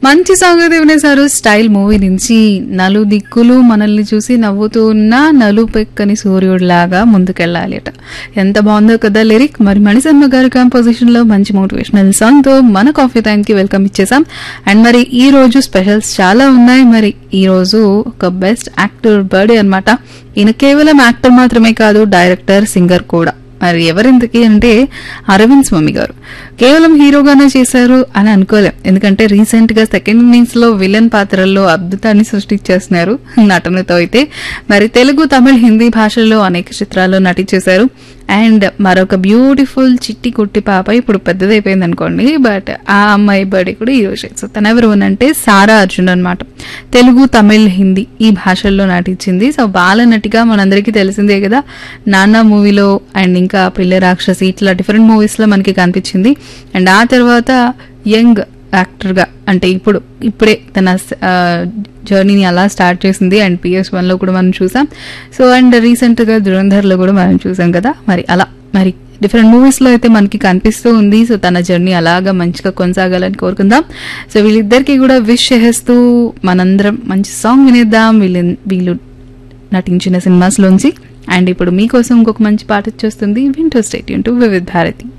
మంచి సాంగ్ అయితే వినేశారు style movie నుంచి నలు దిక్కులు మనల్ని చూసి నవ్వుతూ ఉన్న నలు పెక్కని సూర్యుడిలాగా ముందుకెళ్ళాలి అట ఎంత బాగుందో కదా లిరిక్ మరి మణిశర్మ గారి కాంపోజిషన్ లో మంచి మోటివేషనల్ సాంగ్ తో మన కాఫీ టైం కి వెల్కమ్ ఇచ్చేసాం అండ్ మరి ఈ రోజు స్పెషల్స్ చాలా ఉన్నాయి మరి ఈ రోజు ఒక బెస్ట్ యాక్టర్ బర్త్డే అన్నమాట ఈయన కేవలం యాక్టర్ మాత్రమే కాదు డైరెక్టర్ సింగర్ కూడా మరి ఎవరింతకి అంటే అరవింద్ స్వామి గారు కేవలం హీరోగానే చేశారు అని అనుకోలేం ఎందుకంటే రీసెంట్ గా సెకండ్ ఇన్నింగ్స్ లో విలన్ పాత్రల్లో అద్భుతాన్ని సృష్టించేస్తున్నారు నటనతో అయితే మరి తెలుగు తమిళ హిందీ భాషల్లో అనేక చిత్రాల్లో నటించేశారు అండ్ మరొక బ్యూటిఫుల్ చిట్టి కుట్టి పాప ఇప్పుడు పెద్దదైపోయింది అనుకోండి బట్ ఆ అమ్మాయి బర్త్డే కూడా ఈ రోజే సో తన ఎవరు అంటే సారా అర్జున్ అనమాట తెలుగు తమిళ్ హిందీ ఈ భాషల్లో నటించింది సో బాల నటిగా మనందరికీ తెలిసిందే కదా నాన్న మూవీలో అండ్ ఇంకా పిల్ల రాక్షసి ఇట్లా డిఫరెంట్ మూవీస్ లో మనకి కనిపించింది అండ్ ఆ తర్వాత యంగ్ యాక్టర్గా అంటే ఇప్పుడు ఇప్పుడే తన జర్నీని అలా స్టార్ట్ చేసింది అండ్ పిఎస్ వన్లో కూడా మనం చూసాం సో అండ్ రీసెంట్గా ధురంధర్లో కూడా మనం చూసాం కదా మరి అలా మరి డిఫరెంట్ మూవీస్లో అయితే మనకి కనిపిస్తూ ఉంది సో తన జర్నీ అలాగా మంచిగా కొనసాగాలని కోరుకుందాం సో వీళ్ళిద్దరికీ కూడా విష్ చేస్తూ మనందరం మంచి సాంగ్ వినేద్దాం వీళ్ళు వీళ్ళు నటించిన సినిమాస్లోంచి అండ్ ఇప్పుడు మీకోసం ఇంకొక మంచి పాట వచ్చేస్తుంది వింటూ స్టేట్ టు వివిధ్ భారతి